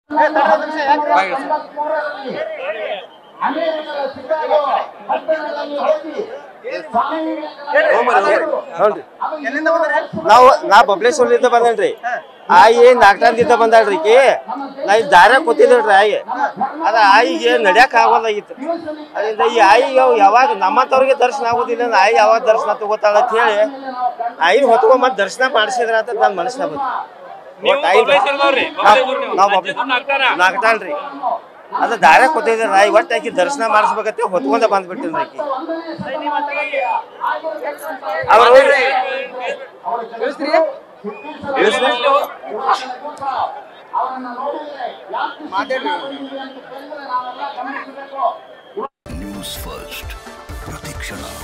ನೋಡ್ರಿ ನಾವು ನಾ ಬಬ್ಲೇಶ್ವರದಿಂದ ಬಂದೇನ್ರಿ ಆಯಿ ನಾಗ್ಟಾನ್ದಿಂದ ಬಂದಾಳ್ರಿ ಈಕಿ ನಾ ಇಲ್ಲಿ ದಾರ್ಯಾಗ ಕೂತಿದ್ರಿ ಆಯಿ ಅದ ಆಯಿಗೆ ನಡ್ಯಾಕ ಆಗೋದಾಗಿತ್ತು ಅದರಿಂದ ಈ ಆಯಿಗೆ ಅವ್ ಯಾವಾಗ ನಮ್ಮಂತವ್ರಿಗೆ ದರ್ಶನ ಆಗೋದಿಲ್ಲ ಅಂದ್ರೆ ಆಯಿ ಯಾವಾಗ ದರ್ಶನ ತಗೋತಾಳ ಅಂತ ಹೇಳಿ ಆಯಿನ ಹೊತ್ಕೊಂಡ್ ಮತ್ತೆ ದರ್ಶನ ಮಾಡಿಸಿದ್ರ ಅಂತ ನನ್ನ ಮನಸ್ಸಿನಾಗ ಬಂತು ಒಟ್ಟು ಆಯಿ ನಾವು ನಾಗ್ತಾನ್ರಿ ಅದ ದಾರ್ಯಾಗ ಕೂತಿದ್ರಿ ಆಯಿ ಒಟ್ಟು ಆಕಿ ದರ್ಶನ ಮಾಡಿಸ್ಬೇಕಂತ ಹೊತ್ಕೊಂಡ ಬಂದ್ಬಿಟ್ಟಿನ್ರಿ ಆಕಿ ಅವ್ರು ನ್ಯೂಸ್ ಫಸ್ಟ್ ಪ್ರತಿಕ್ಷಣ